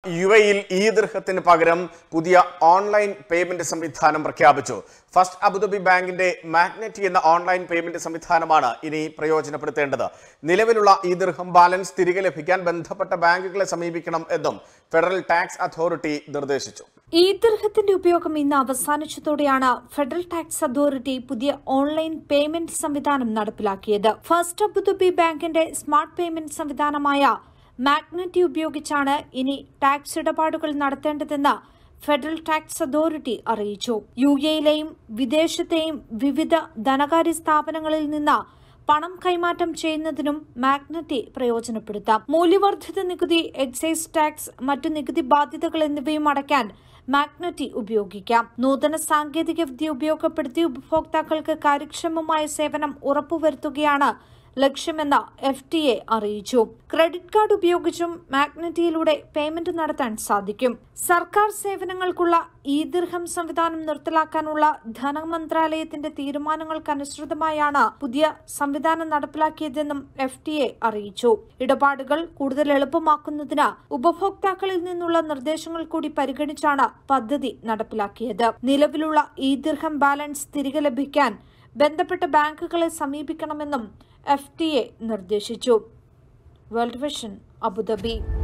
U എയിൽ ഈ ദീർഘത്തിന് പകരം പുതിയ ഓൺലൈൻ പേയ്മെന്റ് സംവിധാനം പ്രഖ്യാപിച്ചു ഫസ്റ്റ് അബുദാബി ബാങ്കിന്റെ മാഗ്നറ്റി എന്ന ഓൺലൈൻ പേയ്മെന്റ് സംവിധാനമാണ് ഇനി പ്രയോജനപ്പെടുത്തേണ്ടത് നിലവിലുള്ള ഈ ദീർഘം ബാലൻസ് തിരികെ ലഭിക്കാൻ ബന്ധപ്പെട്ട ബാങ്കുകളെ സമീപിക്കണം എന്നും ഫെഡറൽ ടാക്സ് അതോറിറ്റി നിർദ്ദേശിച്ചു ഈ ദീർഘത്തിന്റെ ഉപയോഗം ഇന്ന് അവസാനിച്ചതോടെയാണ് ഫെഡറൽ ടാക്സ് അതോറിറ്റി പുതിയ ഓൺലൈൻ പേയ്മെന്റ് സംവിധാനം നടപ്പിലാക്കിയത് ഫസ്റ്റ് അബുദാബി ബാങ്കിന്റെ സ്മാർട്ട് പേയ്മെന്റ് സംവിധാനമായ മാഗ്നറ്റി ഉപയോഗിച്ചാണ് ഇനി ടാക്സ് ഇടപാടുകൾ നടത്തേണ്ടതെന്ന് ഫെഡറൽ ടാക്സ് അതോറിറ്റി അറിയിച്ചു യു എയിലെയും വിദേശത്തെയും വിവിധ ധനകാര്യ സ്ഥാപനങ്ങളിൽ നിന്ന് പണം കൈമാറ്റം ചെയ്യുന്നതിനും മാഗ്നറ്റി പ്രയോജനപ്പെടുത്താം മൂല്യവർദ്ധിത നികുതി എക്സൈസ് ടാക്സ് മറ്റു നികുതി ബാധ്യതകൾ എന്നിവയും അടയ്ക്കാൻ മാഗ്നറ്റി ഉപയോഗിക്കാം നൂതന സാങ്കേതിക വിദ്യ ഉപയോഗപ്പെടുത്തി ഉപഭോക്താക്കൾക്ക് കാര്യക്ഷമമായ സേവനം ഉറപ്പുവരുത്തുകയാണ് ലക്ഷ്യമെന്ന് എഫ് ടി എ അറിയിച്ചു ക്രെഡിറ്റ് കാർഡ് ഉപയോഗിച്ചും മാഗ്നറ്റിയിലൂടെ പേയ്മെന്റ് നടത്താൻ സാധിക്കും സർക്കാർ സേവനങ്ങൾക്കുള്ള ഈ ദീർഘം സംവിധാനം നിർത്തലാക്കാനുള്ള ധനമന്ത്രാലയത്തിന്റെ തീരുമാനങ്ങൾക്കനുസൃതമായാണ് പുതിയ സംവിധാനം നടപ്പിലാക്കിയതെന്നും എഫ് ടി എ അറിയിച്ചു ഇടപാടുകൾ കൂടുതൽ എളുപ്പമാക്കുന്നതിന് ഉപഭോക്താക്കളിൽ നിന്നുള്ള നിർദ്ദേശങ്ങൾ കൂടി പരിഗണിച്ചാണ് പദ്ധതി നടപ്പിലാക്കിയത് നിലവിലുള്ള ഈ ദീർഘം ബാലൻസ് തിരികെ ലഭിക്കാൻ ബന്ധപ്പെട്ട ബാങ്കുകളെ സമീപിക്കണമെന്നും എഫ് ടി എ നിർദ്ദേശിച്ചു വേൾഡ് വിഷൻ അബുദാബി